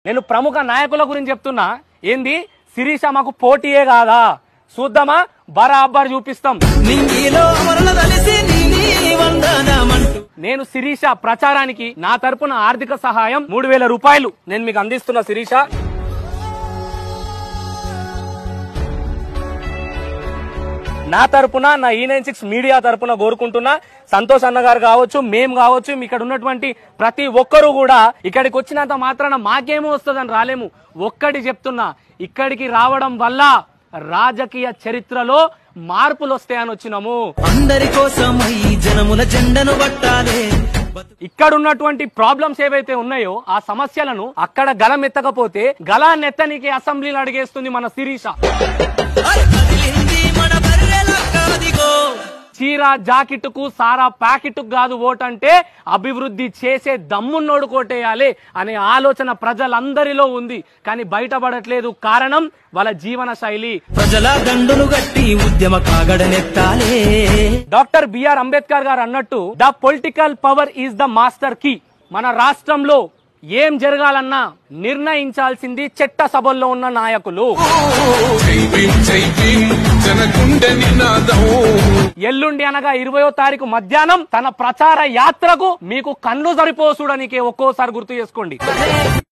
నేను ప్రముఖ నాయకుల గురించి చెప్తున్నా ఏంది శిరీష మాకు పోటీయే కాదా చూద్దామా బరాబర్ చూపిస్తాం నింగిలో అమరణ తలిసి నీ వందనమంటూ నేను శిరీష ప్రచారానికి నా తరపున ఆర్థిక సహాయం మూడు వేల రూపాయలు నేను మీకు అందిస్తున్నా శిరీష నా తరపున నా ఈ నైన్ సిక్స్ మీడియా తరపున కోరుకుంటున్నా సంతోష్ అన్న గారు కావచ్చు మేం కావచ్చు ఇక్కడ ఉన్నటువంటి ప్రతి ఒక్కరూ కూడా ఇక్కడికి వచ్చినంత మాత్రాన మాకేమో వస్తుందని రాలేము ఒక్కటి చెప్తున్నా ఇక్కడికి రావడం వల్ల రాజకీయ చరిత్రలో మార్పులు వస్తాయని వచ్చినాము అందరి కోసమై జనముల జెండను పట్టాలే ఇక్కడ ఉన్నటువంటి ప్రాబ్లమ్స్ ఏవైతే ఉన్నాయో ఆ సమస్యలను అక్కడ గలం ఎత్తకపోతే గలాన్నెత్తనికి అసెంబ్లీని అడిగేస్తుంది మన శిరీష అరే కదిలింది మన బర్రెల కాదిగో చీర జాకెట్కు సారా ప్యాకెట్కు కాదు ఓట్ అంటే అభివృద్ధి చేసే దమ్మున్నోడు కోటేయాలి అనే ఆలోచన ప్రజలందరిలో ఉంది కానీ బయటపడట్లేదు కారణం వాళ్ళ జీవన శైలి ప్రజల దండును గట్టి ఉద్యమ కాగడనెత్తాలే డాక్టర్ బిఆర్ అంబేద్కర్ గారు అన్నట్టు the political power is the master key మన రాష్ట్రంలో ఏం జరగాలన్నా నిర్ణయించాల్సింది చట్ట సభల్లో ఉన్న నాయకులు జైబీం జైబీం జనగుండె నినాదం ఎల్లుండి అనగా ఇరవయో తారీఖు మధ్యాహ్నం తన ప్రచార యాత్రకు మీకు కన్ను సరిపోసుడనికి ఒక్కోసారి గుర్తు చేసుకోండి